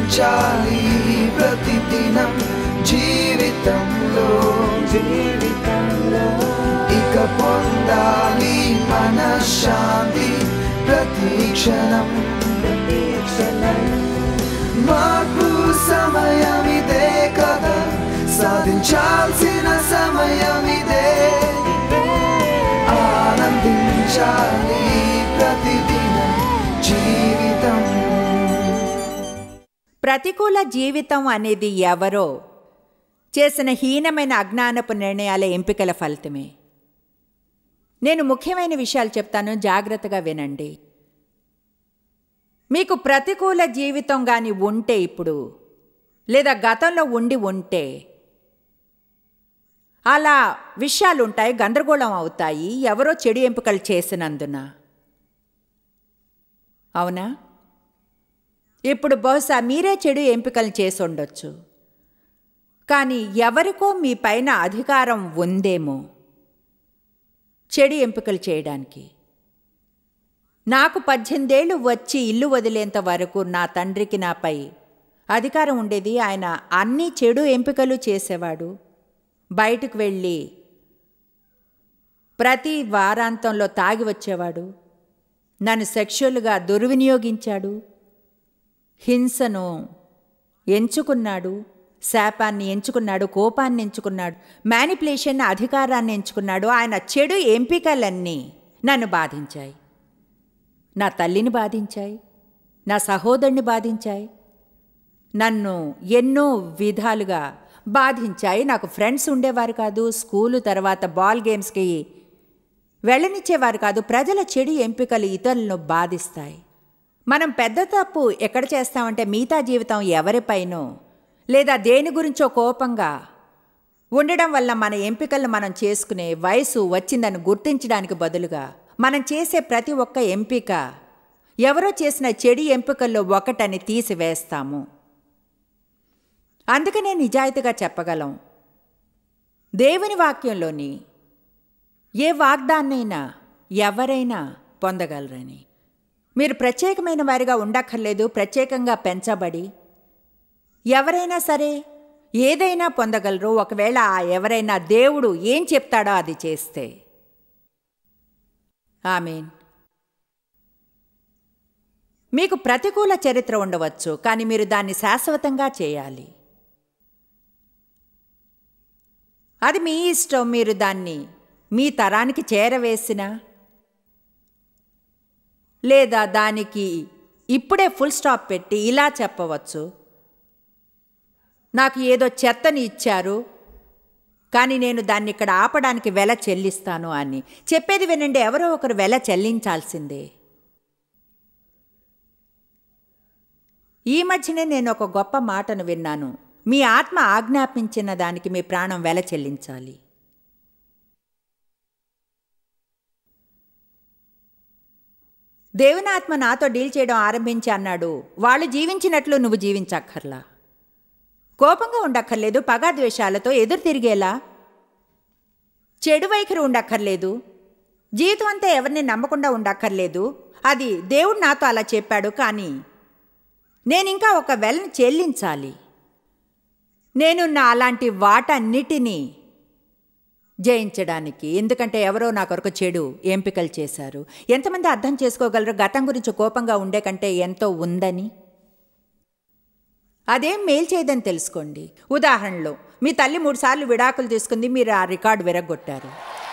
ఆనందించాలి ప్రతిదినం జీవితంలో జీవితంలో ఇక పొందాలి మనశ్శాంతి ప్రతి క్షణం ప్రతి క్షణం మార్పు సమయం ఇదే కదా సాధించాల్సిన సమయం ఇదే ఆనందించాలి ప్రతిదినం జీవితం ప్రతికూల జీవితం అనేది ఎవరో చేసిన హీనమైన అజ్ఞానపు నిర్ణయాల ఎంపికల ఫలితమే నేను ముఖ్యమైన విషయాలు చెప్తాను జాగ్రత్తగా వినండి మీకు ప్రతికూల జీవితం కానీ ఉంటే ఇప్పుడు లేదా గతంలో ఉండి ఉంటే అలా విషయాలు ఉంటాయి గందరగోళం అవుతాయి ఎవరో చెడు ఎంపికలు చేసినందున అవునా ఇప్పుడు బహుశా మీరే చెడు ఎంపికలు చేసి ఉండొచ్చు కానీ ఎవరికో మీ పైన అధికారం ఉందేమో చెడు ఎంపికలు చేయడానికి నాకు పద్దెనిమిదేళ్ళు వచ్చి ఇల్లు వదిలేంత వరకు నా తండ్రికి నాపై అధికారం ఉండేది ఆయన అన్ని చెడు ఎంపికలు చేసేవాడు బయటకు వెళ్ళి ప్రతి వారాంతంలో తాగి వచ్చేవాడు నన్ను సెక్షువల్గా దుర్వినియోగించాడు హింసను ఎంచుకున్నాడు శాపాన్ని ఎంచుకున్నాడు కోపాన్ని ఎంచుకున్నాడు మ్యానిపులేషన్ అధికారాన్ని ఎంచుకున్నాడు ఆయన చెడు ఎంపికలన్నీ నన్ను బాధించాయి నా తల్లిని బాధించాయి నా సహోదరుని బాధించాయి నన్ను ఎన్నో విధాలుగా బాధించాయి నాకు ఫ్రెండ్స్ ఉండేవారు కాదు స్కూలు తర్వాత బాల్ గేమ్స్కి వెళ్ళనిచ్చేవారు కాదు ప్రజల చెడు ఎంపికలు ఇతరులను బాధిస్తాయి మనం పెద్ద తప్పు ఎక్కడ చేస్తామంటే మిగతా జీవితం ఎవరిపైనో లేదా దేని గురించో కోపంగా ఉండడం వల్ల మన ఎంపికలను మనం చేసుకునే వయసు వచ్చిందని గుర్తించడానికి బదులుగా మనం చేసే ప్రతి ఒక్క ఎంపిక ఎవరో చేసిన చెడు ఎంపికల్లో ఒకటని తీసివేస్తాము అందుకనే నిజాయితీగా చెప్పగలం దేవుని వాక్యంలోని ఏ వాగ్దాన్నైనా ఎవరైనా పొందగలరని మీరు ప్రత్యేకమైన వారిగా ఉండక్కర్లేదు ప్రత్యేకంగా పెంచబడి ఎవరైనా సరే ఏదైనా పొందగలరు ఒకవేళ ఆ ఎవరైనా దేవుడు ఏం చెప్తాడో అది చేస్తే ఆమెన్ మీకు ప్రతికూల చరిత్ర ఉండవచ్చు కానీ మీరు దాన్ని శాశ్వతంగా చేయాలి అది మీ ఇష్టం మీరు దాన్ని మీ తరానికి చేరవేసినా లేదా దానికి ఇప్పుడే ఫుల్ స్టాప్ పెట్టి ఇలా చెప్పవచ్చు నాకు ఏదో చెత్తని ఇచ్చారు కానీ నేను దాన్ని ఇక్కడ ఆపడానికి వెల చెల్లిస్తాను అని చెప్పేది వినండి ఎవరో ఒకరు వెల చెల్లించాల్సిందే ఈ మధ్యనే నేను ఒక గొప్ప మాటను విన్నాను మీ ఆత్మ ఆజ్ఞాపించిన దానికి మీ ప్రాణం వెల చెల్లించాలి దేవుని ఆత్మ నాతో డీల్ చేయడం ఆరంభించి అన్నాడు వాళ్ళు జీవించినట్లు నువ్వు జీవించక్కర్లా కోపంగా ఉండక్కర్లేదు పగా ద్వేషాలతో ఎదురు తిరిగేలా చెడు వైఖరి ఉండక్కర్లేదు జీవితం అంతా ఎవరిని నమ్మకుండా ఉండక్కర్లేదు అది దేవుడు నాతో అలా చెప్పాడు కానీ నేను ఇంకా ఒక వెల్ని చెల్లించాలి నేను నా అలాంటి వాటన్నిటినీ జయించడానికి ఎందుకంటే ఎవరో నా కొరకు చెడు ఎంపికలు చేశారు ఎంతమంది అర్థం చేసుకోగలరు గతం గురించి కోపంగా ఉండే కంటే ఎంతో ఉందని అదేం మేలు చేయదని తెలుసుకోండి ఉదాహరణలో మీ తల్లి మూడుసార్లు విడాకులు తీసుకుంది మీరు ఆ రికార్డు విరగొట్టారు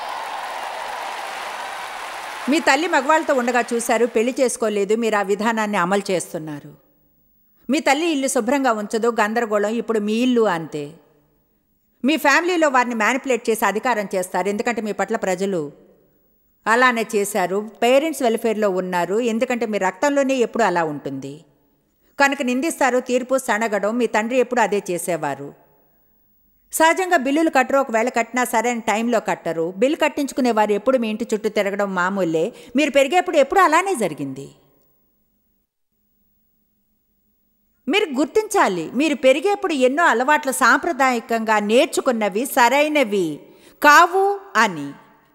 మీ తల్లి మగవాళ్ళతో ఉండగా చూశారు పెళ్లి చేసుకోలేదు మీరు ఆ విధానాన్ని అమలు చేస్తున్నారు మీ తల్లి ఇల్లు శుభ్రంగా ఉంచదు గందరగోళం ఇప్పుడు మీ ఇల్లు అంతే మీ ఫ్యామిలీలో వారిని మ్యానిపులేట్ చేసి అధికారం చేస్తారు ఎందుకంటే మీ పట్ల ప్రజలు అలానే చేశారు పేరెంట్స్ వెల్ఫేర్లో ఉన్నారు ఎందుకంటే మీ రక్తంలోనే ఎప్పుడు అలా ఉంటుంది కనుక నిందిస్తారు తీర్పు సనగడం మీ తండ్రి ఎప్పుడు అదే చేసేవారు సహజంగా బిల్లులు కట్టరు ఒకవేళ కట్టినా సరైన టైంలో కట్టరు బిల్లు కట్టించుకునేవారు ఎప్పుడు మీ ఇంటి చుట్టూ తిరగడం మామూలే మీరు పెరిగేప్పుడు ఎప్పుడు అలానే జరిగింది మీరు గుర్తించాలి మీరు పెరిగేప్పుడు ఎన్నో అలవాట్లు సాంప్రదాయకంగా నేర్చుకున్నవి సరైనవి కావు అని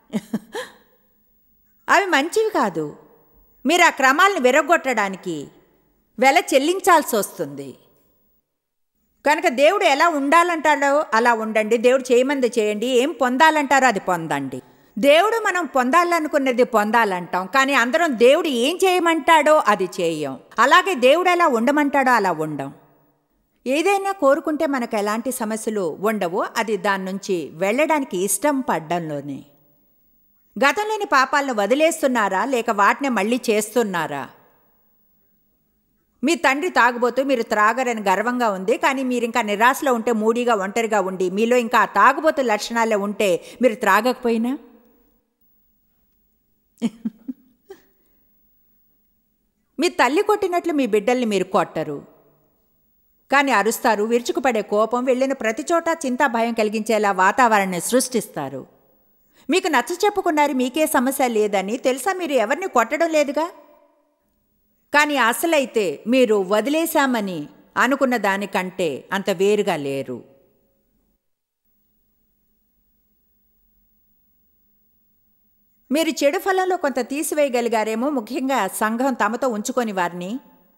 అవి మంచివి కాదు మీరు ఆ క్రమాలను విరగొట్టడానికి వెల చెల్లించాల్సి వస్తుంది కనుక దేవుడు ఎలా ఉండాలంటాడో అలా ఉండండి దేవుడు చేయమంది చేయండి ఏం పొందాలంటారో అది పొందండి దేవుడు మనం పొందాలనుకున్నది పొందాలంటాం కానీ అందరం దేవుడు ఏం చేయమంటాడో అది చేయం అలాగే దేవుడు ఎలా ఉండమంటాడో అలా ఉండం ఏదైనా కోరుకుంటే మనకు ఎలాంటి సమస్యలు ఉండవో అది దాని నుంచి వెళ్ళడానికి ఇష్టం పడ్డంలోనే గతంలోని పాపాలను వదిలేస్తున్నారా లేక వాటిని మళ్ళీ చేస్తున్నారా మీ తండ్రి తాగుబోతూ మీరు త్రాగరని గర్వంగా ఉంది కానీ మీరు ఇంకా నిరాశలో ఉంటే మూడీగా ఒంటరిగా ఉండి మీలో ఇంకా ఆ తాగుబోతు లక్షణాలే ఉంటే మీరు త్రాగకపోయినా మీ తల్లి కొట్టినట్లు మీ బిడ్డల్ని మీరు కొట్టరు కానీ అరుస్తారు విరుచుకుపడే కోపం వెళ్ళిన ప్రతి చోట చింత భయం కలిగించేలా వాతావరణాన్ని సృష్టిస్తారు మీకు నచ్చ చెప్పుకున్నారు మీకే సమస్య లేదని తెలుసా మీరు ఎవరిని కొట్టడం లేదుగా కానీ అసలైతే మీరు వదిలేశామని అనుకున్న దానికంటే అంత వేరుగా లేరు మీరు చెడు ఫలంలో కొంత తీసివేయగలిగారేమో ముఖ్యంగా సంఘం తమతో ఉంచుకొని వారిని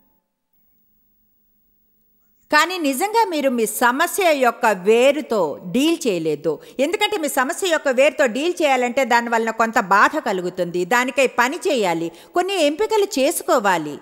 కానీ నిజంగా మీరు మీ సమస్య యొక్క వేరుతో డీల్ చేయలేదు ఎందుకంటే మీ సమస్య యొక్క వేరుతో డీల్ చేయాలంటే దానివలన కొంత బాధ కలుగుతుంది దానికై పని చేయాలి కొన్ని ఎంపికలు చేసుకోవాలి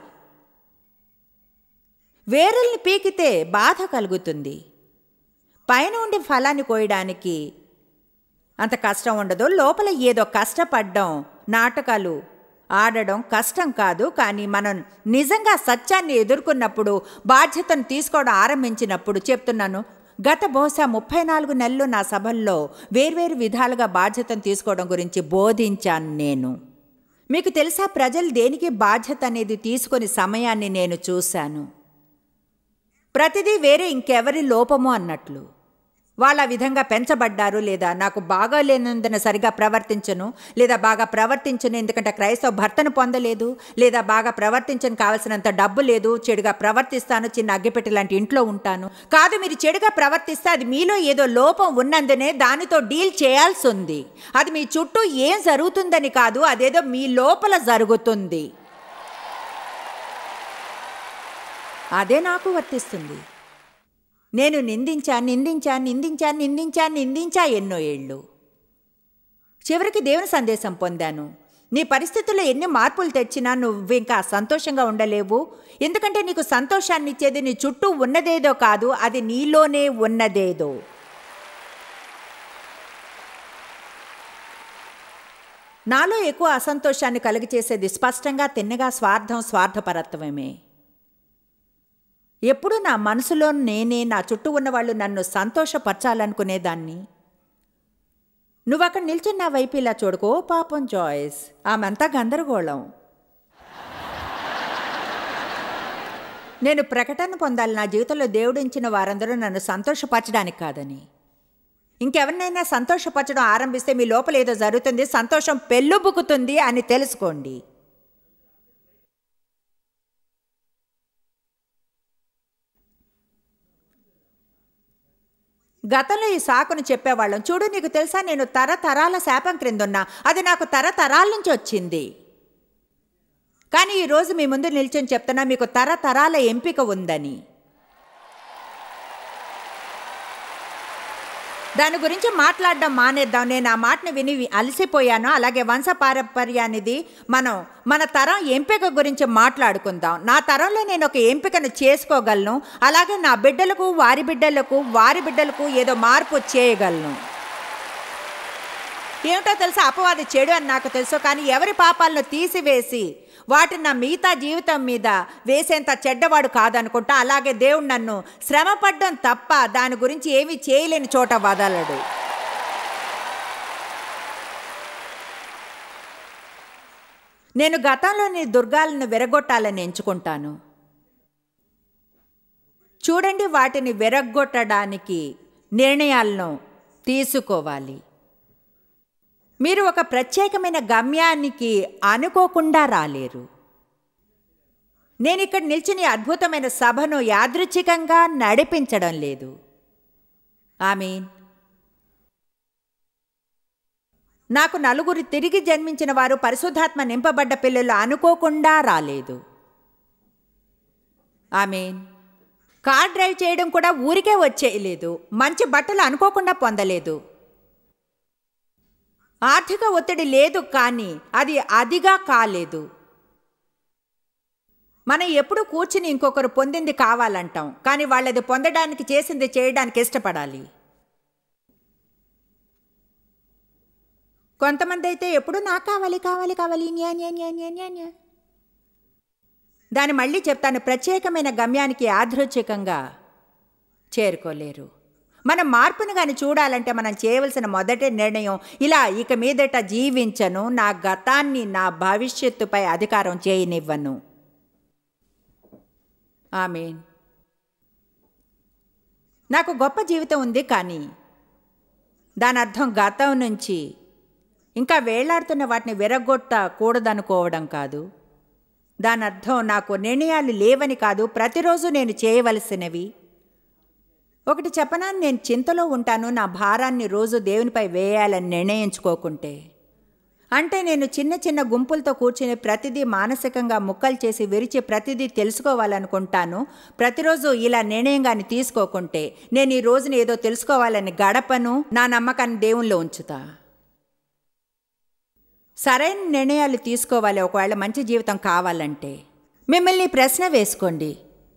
వేరుల్ని పీకితే బాధ కలుగుతుంది పైన ఉండి ఫలాన్ని కోయడానికి అంత కష్టం ఉండదు లోపల ఏదో కష్టపడ్డం నాటకాలు ఆడడం కష్టం కాదు కానీ మనం నిజంగా సత్యాన్ని ఎదుర్కొన్నప్పుడు బాధ్యతను తీసుకోవడం ఆరంభించినప్పుడు చెప్తున్నాను గత బహుశా ముప్పై నాలుగు నెలలు నా సభల్లో వేర్వేరు విధాలుగా బాధ్యతను తీసుకోవడం గురించి బోధించాను నేను మీకు తెలుసా ప్రజలు దేనికి బాధ్యత అనేది తీసుకొని సమయాన్ని నేను చూశాను ప్రతిదీ వేరే ఇంకెవరి లోపము అన్నట్లు వాళ్ళు ఆ విధంగా పెంచబడ్డారు లేదా నాకు బాగా లేనందున సరిగా ప్రవర్తించను లేదా బాగా ప్రవర్తించను ఎందుకంటే క్రైస్తవ భర్తను పొందలేదు లేదా బాగా ప్రవర్తించను కావలసినంత డబ్బు లేదు చెడుగా ప్రవర్తిస్తాను చిన్న అగ్గిపెట్టి లాంటి ఇంట్లో ఉంటాను కాదు మీరు చెడుగా ప్రవర్తిస్తే అది మీలో ఏదో లోపం ఉన్నందునే దానితో డీల్ చేయాల్సి ఉంది అది మీ చుట్టూ ఏం జరుగుతుందని కాదు అదేదో మీ లోపల జరుగుతుంది అదే నాకు వర్తిస్తుంది నేను నిందించా నిందించా నిందించా నిందించా నిందించా ఎన్నో ఏళ్ళు చివరికి దేవుని సందేశం పొందాను నీ పరిస్థితుల్లో ఎన్ని మార్పులు తెచ్చినా నువ్వు ఇంకా సంతోషంగా ఉండలేవు ఎందుకంటే నీకు సంతోషాన్ని ఇచ్చేది నీ చుట్టూ ఉన్నదేదో కాదు అది నీలోనే ఉన్నదేదో నాలో ఎక్కువ అసంతోషాన్ని కలిగచేసేది స్పష్టంగా తిన్నగా స్వార్థం స్వార్థపరత్వమే ఎప్పుడు నా మనసులో నేనే నా చుట్టూ ఉన్నవాళ్ళు నన్ను సంతోషపరచాలనుకునేదాన్ని నువ్వు అక్కడ నిల్చుని నా వైపు ఇలా చూడుకో పాపం జాయిస్ ఆమెంతా గందరగోళం నేను ప్రకటన పొందాలి నా జీవితంలో దేవుడించిన వారందరూ నన్ను సంతోషపరచడానికి కాదని ఇంకెవరినైనా సంతోషపరచడం ఆరంభిస్తే మీ లోపల ఏదో జరుగుతుంది సంతోషం పెళ్ళుబుకుతుంది అని తెలుసుకోండి గతంలో ఈ సాకును చెప్పేవాళ్ళం చూడు నీకు తెలుసా నేను తరతరాల శాపం క్రిందున్నా అది నాకు తరతరాల నుంచి వచ్చింది కానీ ఈరోజు మీ ముందు నిల్చొని చెప్తున్నా మీకు తరతరాల ఎంపిక ఉందని దాని గురించి మాట్లాడడం మానేద్దాం నేను ఆ మాటను విని అలసిపోయాను అలాగే వంశ పారంపర్యానిది మనం మన తరం ఎంపిక గురించి మాట్లాడుకుందాం నా తరంలో నేను ఒక ఎంపికను చేసుకోగలను అలాగే నా బిడ్డలకు వారి బిడ్డలకు వారి బిడ్డలకు ఏదో మార్పు చేయగలను ఏమిటో తెలుసా అపవాది చెడు అని నాకు తెలుసు కానీ ఎవరి పాపాలను తీసివేసి వాటిని నా మిగతా జీవితం మీద వేసేంత చెడ్డవాడు కాదనుకుంటా అలాగే దేవుడు నన్ను శ్రమపడ్డం తప్ప దాని గురించి ఏమీ చేయలేని చోట వదలడు నేను గతంలోని దుర్గాలను విరగొట్టాలని ఎంచుకుంటాను చూడండి వాటిని విరగొట్టడానికి నిర్ణయాలను తీసుకోవాలి మీరు ఒక ప్రత్యేకమైన గమ్యానికి అనుకోకుండా రాలేరు నేను ఇక్కడ నిల్చుని అద్భుతమైన సభను యాదృచ్ఛికంగా నడిపించడం లేదు ఆమీన్ నాకు నలుగురు తిరిగి జన్మించిన వారు పరిశుద్ధాత్మ నింపబడ్డ పిల్లలు అనుకోకుండా రాలేదు ఆమీన్ కార్ డ్రైవ్ చేయడం కూడా ఊరికే వచ్చేయలేదు మంచి బట్టలు అనుకోకుండా పొందలేదు ఆర్థిక ఒత్తిడి లేదు కానీ అది అదిగా కాలేదు మనం ఎప్పుడు కూర్చుని ఇంకొకరు పొందింది కావాలంటాం కానీ వాళ్ళది పొందడానికి చేసింది చేయడానికి ఇష్టపడాలి కొంతమంది అయితే ఎప్పుడు నాకు కావాలి కావాలి కావాలి న్యా న్యా న్యా న్యా న్యా న్యా దాన్ని మళ్ళీ చెప్తాను ప్రత్యేకమైన గమ్యానికి యాదృచ్ఛికంగా చేరుకోలేరు మనం మార్పును కానీ చూడాలంటే మనం చేయవలసిన మొదటి నిర్ణయం ఇలా ఇక మీదట జీవించను నా గతాన్ని నా భవిష్యత్తుపై అధికారం చేయనివ్వను ఆమెన్ నాకు గొప్ప జీవితం ఉంది కానీ దాని అర్థం గతం నుంచి ఇంకా వేళ్లాడుతున్న వాటిని విరగొట్టకూడదనుకోవడం కాదు దాని అర్థం నాకు నిర్ణయాలు లేవని కాదు ప్రతిరోజు నేను చేయవలసినవి ఒకటి చెప్పనా నేను చింతలో ఉంటాను నా భారాన్ని రోజు దేవునిపై వేయాలని నిర్ణయించుకోకుంటే అంటే నేను చిన్న చిన్న గుంపులతో కూర్చుని ప్రతిదీ మానసికంగా ముక్కలు చేసి విరిచి ప్రతిదీ తెలుసుకోవాలనుకుంటాను ప్రతిరోజు ఇలా నిర్ణయంగాని తీసుకోకుంటే నేను ఈ రోజున ఏదో తెలుసుకోవాలని గడపను నా నమ్మకాన్ని దేవునిలో ఉంచుతా సరైన నిర్ణయాలు తీసుకోవాలి ఒకవేళ మంచి జీవితం కావాలంటే మిమ్మల్ని ప్రశ్న వేసుకోండి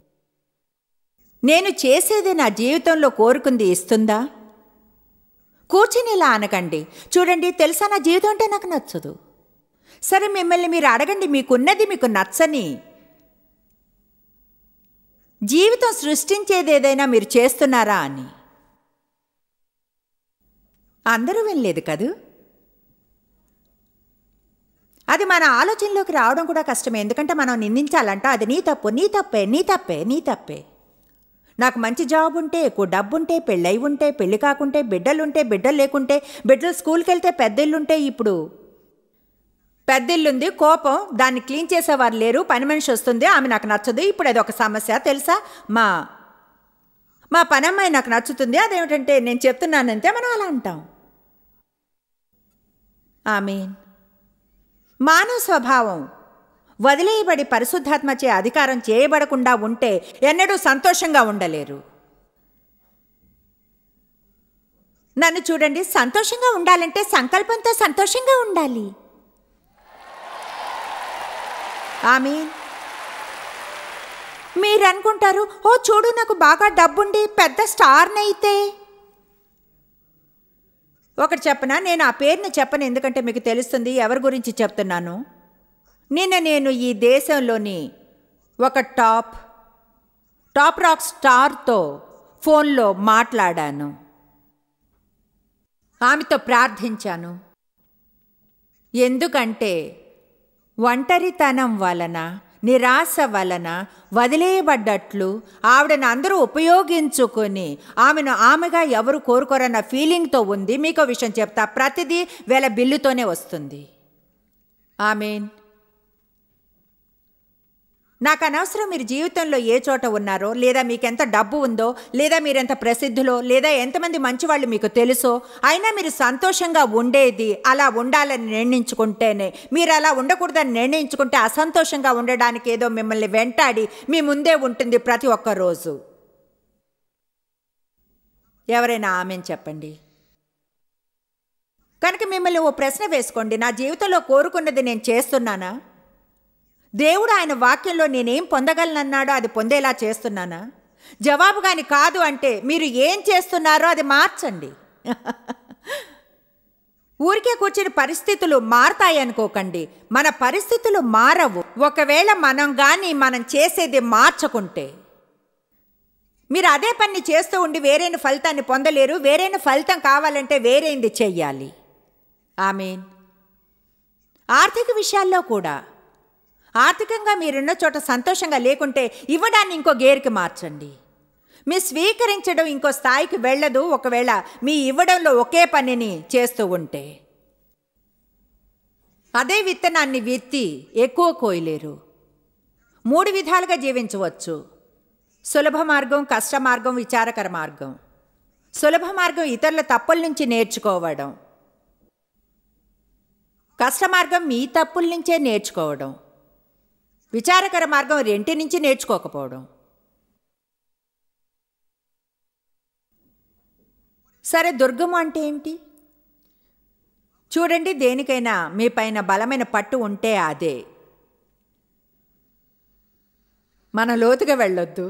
నేను చేసేది నా జీవితంలో కోరుకుంది ఇస్తుందా కూర్చుని ఇలా అనకండి చూడండి తెలుసా నా జీవితం అంటే నాకు నచ్చదు సరే మిమ్మల్ని మీరు అడగండి మీకున్నది మీకు నచ్చని జీవితం సృష్టించేది ఏదైనా మీరు చేస్తున్నారా అని అందరూ వినలేదు కదూ అది మన ఆలోచనలోకి రావడం కూడా కష్టమే ఎందుకంటే మనం నిందించాలంట అది నీ తప్పు నీ తప్పే నీ తప్పే నీ తప్పే నాకు మంచి జాబ్ ఉంటే ఎక్కువ డబ్బు ఉంటే పెళ్ళై ఉంటే పెళ్లి కాకుంటే బిడ్డలుంటే బిడ్డలు లేకుంటే బిడ్డలు స్కూల్కి వెళ్తే పెద్దిల్లుంటే ఇప్పుడు పెద్దిల్లుంది కోపం దాన్ని క్లీన్ చేసేవారు లేరు పని మనిషి వస్తుంది ఆమె నాకు నచ్చదు ఇప్పుడు అది ఒక సమస్య తెలుసా మా మా పనమ్మాయి నాకు నచ్చుతుంది అదేమిటంటే నేను చెప్తున్నానంతే మనం అలా అంటాం ఆమెన్ మానవ స్వభావం వదిలేయబడి పరిశుద్ధాత్మచే అధికారం చేయబడకుండా ఉంటే ఎన్నడూ సంతోషంగా ఉండలేరు నన్ను చూడండి సంతోషంగా ఉండాలంటే సంకల్పంతో సంతోషంగా ఉండాలి ఆమె మీరు అనుకుంటారు ఓ చూడు నాకు బాగా డబ్బుండి పెద్ద స్టార్నైతే ఒకటి చెప్పనా నేను ఆ పేరుని చెప్పను ఎందుకంటే మీకు తెలుస్తుంది ఎవరి గురించి చెప్తున్నాను నిన్న నేను ఈ దేశంలోని ఒక టాప్ టాప్ రాక్ స్టార్తో ఫోన్లో మాట్లాడాను ఆమెతో ప్రార్థించాను ఎందుకంటే ఒంటరితనం వలన నిరాశ వలన వదిలేయబడ్డట్లు ఆవిడను అందరూ ఉపయోగించుకొని ఆమెను ఆమెగా ఎవరు కోరుకోరన్న ఫీలింగ్తో ఉంది మీకో విషయం చెప్తా ప్రతిదీ వేల బిల్లుతోనే వస్తుంది ఆమెన్ నాకు అనవసరం మీరు జీవితంలో ఏ చోట ఉన్నారో లేదా మీకు ఎంత డబ్బు ఉందో లేదా మీరు ఎంత ప్రసిద్ధులో లేదా ఎంతమంది మంచివాళ్ళు మీకు తెలుసో అయినా మీరు సంతోషంగా ఉండేది అలా ఉండాలని నిర్ణయించుకుంటేనే మీరు అలా ఉండకూడదని నిర్ణయించుకుంటే అసంతోషంగా ఉండడానికి ఏదో మిమ్మల్ని వెంటాడి మీ ముందే ఉంటుంది ప్రతి ఒక్క రోజు ఎవరైనా ఆమెను చెప్పండి కనుక మిమ్మల్ని ఓ ప్రశ్న వేసుకోండి నా జీవితంలో కోరుకున్నది నేను చేస్తున్నానా దేవుడు ఆయన వాక్యంలో నేనేం పొందగలనన్నాడో అది పొందేలా చేస్తున్నానా జవాబు కానీ కాదు అంటే మీరు ఏం చేస్తున్నారో అది మార్చండి ఊరికే కూర్చుని పరిస్థితులు మారతాయి అనుకోకండి మన పరిస్థితులు మారవు ఒకవేళ మనం కానీ మనం చేసేది మార్చకుంటే మీరు అదే పని చేస్తూ ఉండి వేరైన ఫలితాన్ని పొందలేరు వేరైన ఫలితం కావాలంటే వేరేంది చెయ్యాలి ఆమెన్ ఆర్థిక విషయాల్లో కూడా ఆర్థికంగా మీరున్న చోట సంతోషంగా లేకుంటే ఇవ్వడాన్ని ఇంకో గేర్కి మార్చండి మీ స్వీకరించడం ఇంకో స్థాయికి వెళ్ళదు ఒకవేళ మీ ఇవ్వడంలో ఒకే పనిని చేస్తూ ఉంటే అదే విత్తనాన్ని విత్తి ఎక్కువ కోయలేరు మూడు విధాలుగా జీవించవచ్చు సులభ మార్గం కష్ట మార్గం విచారకర మార్గం సులభ మార్గం ఇతరుల తప్పుల నుంచి నేర్చుకోవడం కష్ట మార్గం మీ తప్పుల నుంచే నేర్చుకోవడం విచారకర మార్గం రెంటి నుంచి నేర్చుకోకపోవడం సరే దుర్గము అంటే ఏంటి చూడండి దేనికైనా మీ పైన బలమైన పట్టు ఉంటే అదే మన లోతుగా వెళ్ళొద్దు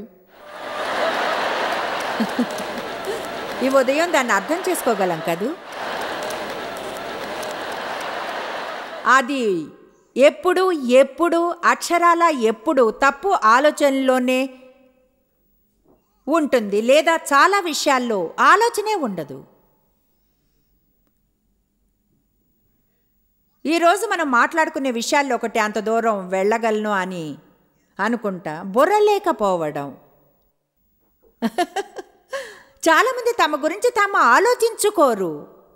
ఈ ఉదయం దాన్ని అర్థం చేసుకోగలం కదూ అది ఎప్పుడు ఎప్పుడు అక్షరాల ఎప్పుడు తప్పు ఆలోచనలోనే ఉంటుంది లేదా చాలా విషయాల్లో ఆలోచనే ఉండదు ఈరోజు మనం మాట్లాడుకునే విషయాల్లో ఒకటి అంత దూరం వెళ్ళగలను అని అనుకుంటా బుర్ర లేకపోవడం చాలామంది తమ గురించి తాము ఆలోచించుకోరు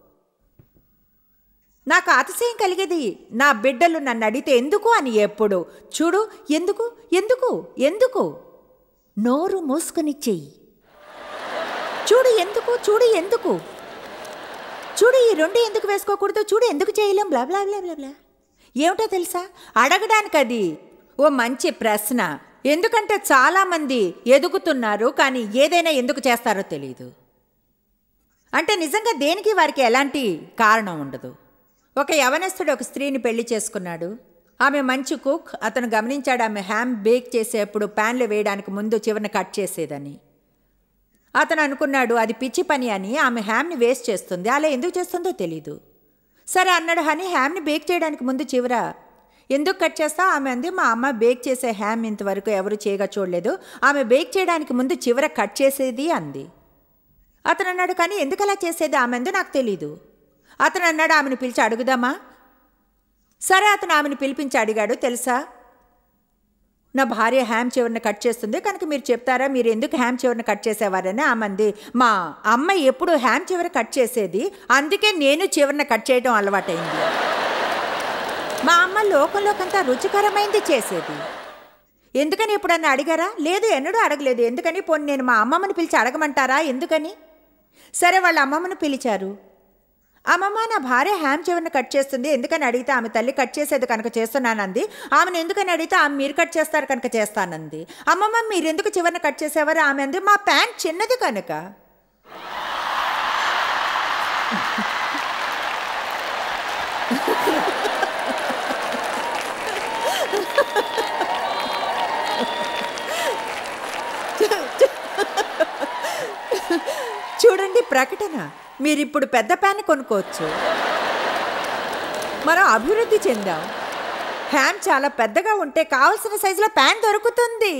నాకు అతిశయం కలిగేది నా బిడ్డలు నన్ను అడిగితే ఎందుకు అని ఎప్పుడు చూడు ఎందుకు ఎందుకు ఎందుకు నోరు మూసుకుని చెయ్యి చూడు ఎందుకు చూడు ఎందుకు చూడు ఈ రెండు ఎందుకు వేసుకోకూడదు చూడు ఎందుకు చేయలేం బ్లా బ్లా బ్లా బ్లా బ్లా ఏమిటో తెలుసా అడగడానికి అది ఓ మంచి ప్రశ్న ఎందుకంటే చాలామంది ఎదుగుతున్నారు కానీ ఏదైనా ఎందుకు చేస్తారో తెలియదు అంటే నిజంగా దేనికి వారికి ఎలాంటి కారణం ఉండదు ఒక యవనస్తుడు ఒక స్త్రీని పెళ్లి చేసుకున్నాడు ఆమె మంచి కుక్ అతను గమనించాడు ఆమె హ్యామ్ బేక్ చేసేప్పుడు ప్యాన్లో వేయడానికి ముందు చివరిని కట్ చేసేదని అతను అనుకున్నాడు అది పిచ్చి పని అని ఆమె హ్యామ్ని వేస్ట్ చేస్తుంది అలా ఎందుకు చేస్తుందో తెలీదు సరే అన్నాడు హనీ హ్యామ్ని బేక్ చేయడానికి ముందు చివర ఎందుకు కట్ చేస్తా ఆమె అంది మా అమ్మ బేక్ చేసే హ్యామ్ ఇంతవరకు ఎవరు చేయగా చూడలేదు ఆమె బేక్ చేయడానికి ముందు చివర కట్ చేసేది అంది అతను అన్నాడు కానీ ఎందుకు అలా చేసేది ఆమె అంది నాకు తెలీదు అతను అన్నాడు ఆమెను పిలిచి అడుగుదామా సరే అతను ఆమెను పిలిపించి అడిగాడు తెలుసా నా భార్య హ్యామ్ చివరిని కట్ చేస్తుంది కనుక మీరు చెప్తారా మీరు ఎందుకు హ్యామ్ చివరిని కట్ చేసేవారని ఆమంది మా అమ్మ ఎప్పుడు హ్యామ్ చివరి కట్ చేసేది అందుకే నేను చివరిని కట్ చేయడం అలవాటైంది మా అమ్మ లోకంలోకంతా రుచికరమైంది చేసేది ఎందుకని ఎప్పుడన్నా అడిగారా లేదు ఎన్నడూ అడగలేదు ఎందుకని పోనీ నేను మా అమ్మమ్మని పిలిచి అడగమంటారా ఎందుకని సరే వాళ్ళ అమ్మమ్మను పిలిచారు అమ్మమ్మ నా భార్య హ్యామ్ చివరిని కట్ చేస్తుంది ఎందుకని అడిగితే ఆమె తల్లి కట్ చేసేది కనుక చేస్తున్నానంది ఆమెను ఎందుకని అడిగితే ఆమె మీరు కట్ చేస్తారు కనుక చేస్తానంది అమ్మమ్మ మీరు ఎందుకు చివరిని కట్ చేసేవారు ఆమె అంది మా ప్యాంట్ చిన్నది కనుక చూడండి ప్రకటన మీరిప్పుడు పెద్ద ప్యాన్ కొనుక్కోవచ్చు మనం అభివృద్ధి చెందాం హ్యామ్ చాలా పెద్దగా ఉంటే కావలసిన సైజులో ప్యాన్ దొరుకుతుంది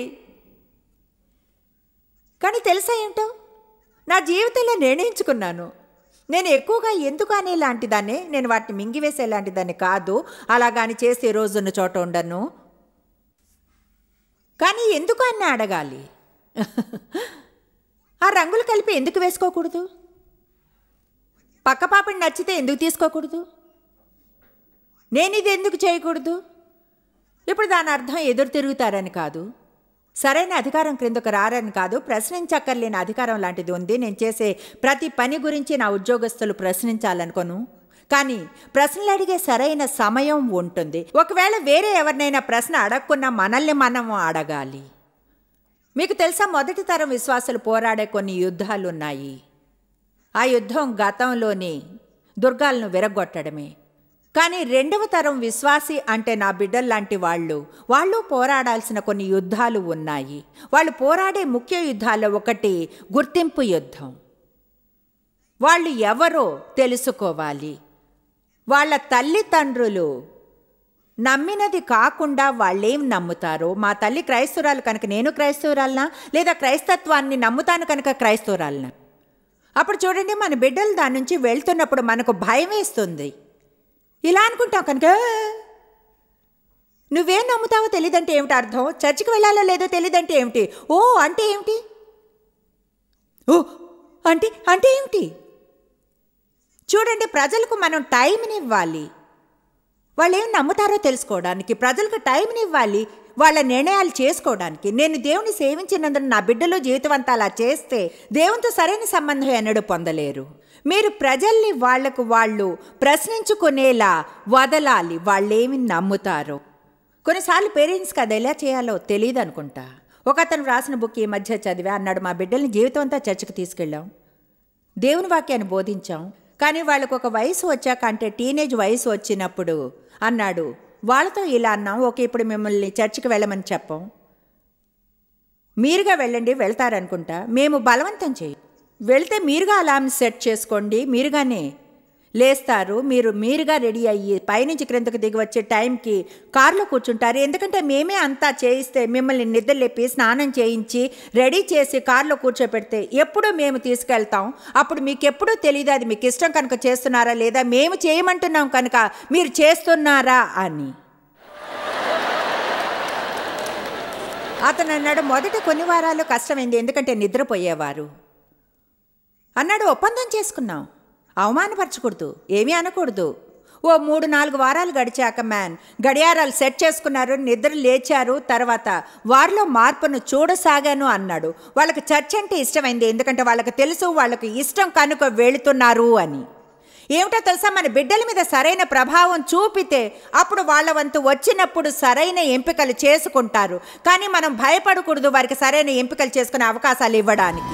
కానీ తెలుసా ఏంటో నా జీవితంలో నిర్ణయించుకున్నాను నేను ఎక్కువగా ఎందుకు అనే లాంటి దాన్ని నేను వాటిని మింగివేసే లాంటి దాన్ని కాదు అలాగాని చేసే రోజున్న చోట ఉండను కానీ ఎందుకు అని అడగాలి ఆ రంగులు కలిపి ఎందుకు వేసుకోకూడదు పక్క పాపని నచ్చితే ఎందుకు తీసుకోకూడదు నేను ఇది ఎందుకు చేయకూడదు ఇప్పుడు దాని అర్థం ఎదురు తిరుగుతారని కాదు సరైన అధికారం క్రిందకు రారని కాదు ప్రశ్నించక్కర్లేని అధికారం లాంటిది ఉంది నేను చేసే ప్రతి పని గురించి నా ఉద్యోగస్తులు ప్రశ్నించాలనుకోను కానీ ప్రశ్నలు అడిగే సరైన సమయం ఉంటుంది ఒకవేళ వేరే ఎవరినైనా ప్రశ్న అడగకున్నా మనల్ని మనం అడగాలి మీకు తెలుసా మొదటి తరం విశ్వాసులు పోరాడే కొన్ని యుద్ధాలు ఉన్నాయి ఆ యుద్ధం గతంలోని దుర్గాలను విరగొట్టడమే కానీ రెండవ తరం విశ్వాసి అంటే నా బిడ్డల్లాంటి వాళ్ళు వాళ్ళు పోరాడాల్సిన కొన్ని యుద్ధాలు ఉన్నాయి వాళ్ళు పోరాడే ముఖ్య యుద్ధాల్లో ఒకటి గుర్తింపు యుద్ధం వాళ్ళు ఎవరో తెలుసుకోవాలి వాళ్ళ తల్లిదండ్రులు నమ్మినది కాకుండా వాళ్ళేం నమ్ముతారో మా తల్లి క్రైస్తవురాలు కనుక నేను క్రైస్తవురాలనా లేదా క్రైస్తత్వాన్ని నమ్ముతాను కనుక క్రైస్తవురాలనా అప్పుడు చూడండి మన బిడ్డలు దాని నుంచి వెళ్తున్నప్పుడు మనకు భయం వేస్తుంది ఇలా అనుకుంటాం కనుక నువ్వేం నమ్ముతావో తెలియదంటే ఏమిటి అర్థం చర్చికి వెళ్ళాలో లేదో తెలియదంటే ఏమిటి ఓ అంటే ఏమిటి ఓ అంటే అంటే ఏమిటి చూడండి ప్రజలకు మనం టైంని ఇవ్వాలి వాళ్ళు ఏం నమ్ముతారో తెలుసుకోవడానికి ప్రజలకు టైంని ఇవ్వాలి వాళ్ళ నిర్ణయాలు చేసుకోవడానికి నేను దేవుని సేవించినందున నా బిడ్డలో జీవితం అంతా అలా చేస్తే దేవునితో సరైన సంబంధం ఎన్నడూ పొందలేరు మీరు ప్రజల్ని వాళ్లకు వాళ్ళు ప్రశ్నించుకునేలా వదలాలి వాళ్ళేమి నమ్ముతారో కొన్నిసార్లు పేరెంట్స్కి అది ఎలా చేయాలో తెలియదు అనుకుంటా ఒక అతను రాసిన బుక్ ఈ మధ్య చదివా అన్నాడు మా బిడ్డల్ని జీవితం అంతా చర్చకు తీసుకెళ్ళాం దేవుని వాక్యాన్ని బోధించాం కానీ వాళ్ళకు ఒక వయసు వచ్చాక అంటే టీనేజ్ వయసు వచ్చినప్పుడు అన్నాడు వాళ్ళతో ఇలా అన్నాం ఓకే ఇప్పుడు మిమ్మల్ని చర్చికి వెళ్ళమని చెప్పం మీరుగా వెళ్ళండి వెళ్తారనుకుంటా మేము బలవంతం చేయి వెళ్తే మీరుగా అలారం సెట్ చేసుకోండి మీరుగానే లేస్తారు మీరు మీరుగా రెడీ అయ్యి పైనుంచి క్రిందకు దిగి వచ్చే టైంకి కారులో కూర్చుంటారు ఎందుకంటే మేమే అంతా చేయిస్తే మిమ్మల్ని నిద్రలేపి స్నానం చేయించి రెడీ చేసి కారులో కూర్చోపెడితే ఎప్పుడు మేము తీసుకెళ్తాం అప్పుడు మీకు ఎప్పుడూ తెలియదు అది మీకు ఇష్టం కనుక చేస్తున్నారా లేదా మేము చేయమంటున్నాం కనుక మీరు చేస్తున్నారా అని అతను అన్నాడు మొదట కొన్ని వారాలు కష్టమైంది ఎందుకంటే నిద్రపోయేవారు అన్నాడు ఒప్పందం చేసుకున్నాం అవమానపరచకూడదు ఏమీ అనకూడదు ఓ మూడు నాలుగు వారాలు గడిచాక మ్యాన్ గడియారాలు సెట్ చేసుకున్నారు నిద్ర లేచారు తర్వాత వారిలో మార్పును చూడసాగాను అన్నాడు వాళ్ళకి చర్చ్ అంటే ఇష్టమైంది ఎందుకంటే వాళ్ళకి తెలుసు వాళ్ళకి ఇష్టం కనుక వెళుతున్నారు అని ఏమిటో తెలుసా మన బిడ్డల మీద సరైన ప్రభావం చూపితే అప్పుడు వాళ్ళ వంతు వచ్చినప్పుడు సరైన ఎంపికలు చేసుకుంటారు కానీ మనం భయపడకూడదు వారికి సరైన ఎంపికలు చేసుకునే అవకాశాలు ఇవ్వడానికి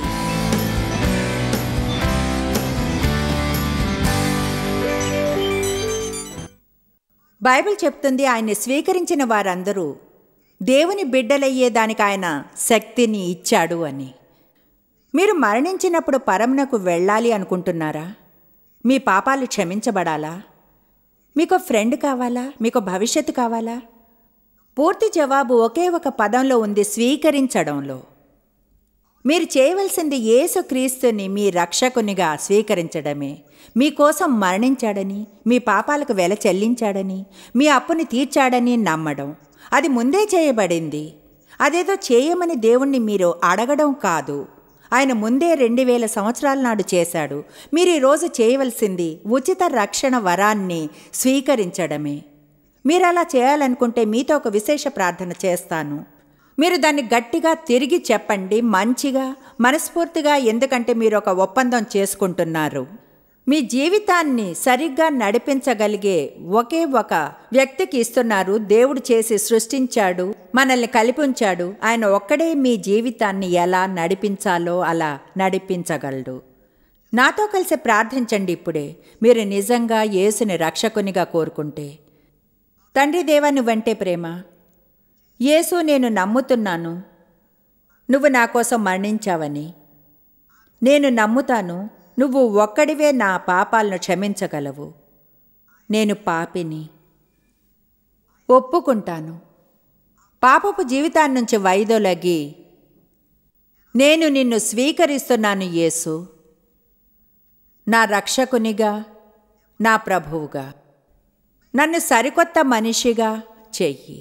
బైబిల్ చెప్తుంది ఆయన్ని స్వీకరించిన వారందరూ దేవుని బిడ్డలయ్యేదానికి ఆయన శక్తిని ఇచ్చాడు అని మీరు మరణించినప్పుడు పరమునకు వెళ్ళాలి అనుకుంటున్నారా మీ పాపాలు క్షమించబడాలా మీకు ఫ్రెండ్ కావాలా మీకు భవిష్యత్తు కావాలా పూర్తి జవాబు ఒకే ఒక పదంలో ఉంది స్వీకరించడంలో మీరు చేయవలసింది యేసుక్రీస్తుని మీ రక్షకునిగా స్వీకరించడమే మీకోసం మరణించాడని మీ పాపాలకు వెల చెల్లించాడని మీ అప్పుని తీర్చాడని నమ్మడం అది ముందే చేయబడింది అదేదో చేయమని దేవుణ్ణి మీరు అడగడం కాదు ఆయన ముందే రెండు వేల సంవత్సరాల నాడు చేశాడు మీరు ఈరోజు చేయవలసింది ఉచిత రక్షణ వరాన్ని స్వీకరించడమే మీరు అలా చేయాలనుకుంటే మీతో ఒక విశేష ప్రార్థన చేస్తాను మీరు దాన్ని గట్టిగా తిరిగి చెప్పండి మంచిగా మనస్ఫూర్తిగా ఎందుకంటే మీరు ఒక ఒప్పందం చేసుకుంటున్నారు మీ జీవితాన్ని సరిగ్గా నడిపించగలిగే ఒకే ఒక వ్యక్తికి ఇస్తున్నారు దేవుడు చేసి సృష్టించాడు మనల్ని కల్పించాడు ఆయన ఒక్కడే మీ జీవితాన్ని ఎలా నడిపించాలో అలా నడిపించగలడు నాతో కలిసి ప్రార్థించండి ఇప్పుడే మీరు నిజంగా యేసుని రక్షకునిగా కోరుకుంటే తండ్రి దేవా నువ్వంటే ప్రేమ యేసు నేను నమ్ముతున్నాను నువ్వు నా కోసం మరణించావని నేను నమ్ముతాను నువ్వు ఒక్కడివే నా పాపాలను క్షమించగలవు నేను పాపిని ఒప్పుకుంటాను పాపపు జీవితాన్ని నుంచి వైదొలగి నేను నిన్ను స్వీకరిస్తున్నాను యేసు నా రక్షకునిగా నా ప్రభువుగా నన్ను సరికొత్త మనిషిగా చెయ్యి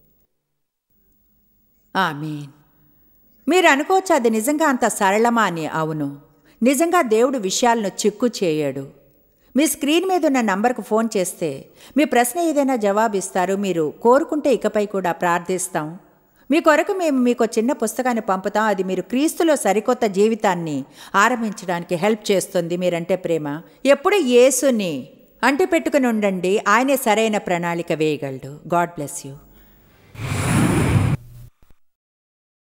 ఆమీన్ మీరు అనుకోవచ్చు అది నిజంగా అంత సరళమా అని అవును నిజంగా దేవుడు విషయాలను చిక్కు చేయడు మీ స్క్రీన్ మీద ఉన్న నంబర్కు ఫోన్ చేస్తే మీ ప్రశ్న ఏదైనా జవాబిస్తారు మీరు కోరుకుంటే ఇకపై కూడా ప్రార్థిస్తాం మీ కొరకు మేము మీకు చిన్న పుస్తకాన్ని పంపుతాం అది మీరు క్రీస్తులో సరికొత్త జీవితాన్ని ఆరంభించడానికి హెల్ప్ చేస్తుంది మీరంటే ప్రేమ ఎప్పుడు యేసుని అంటి పెట్టుకుని ఉండండి ఆయనే సరైన ప్రణాళిక వేయగలడు గాడ్ బ్లెస్ యూ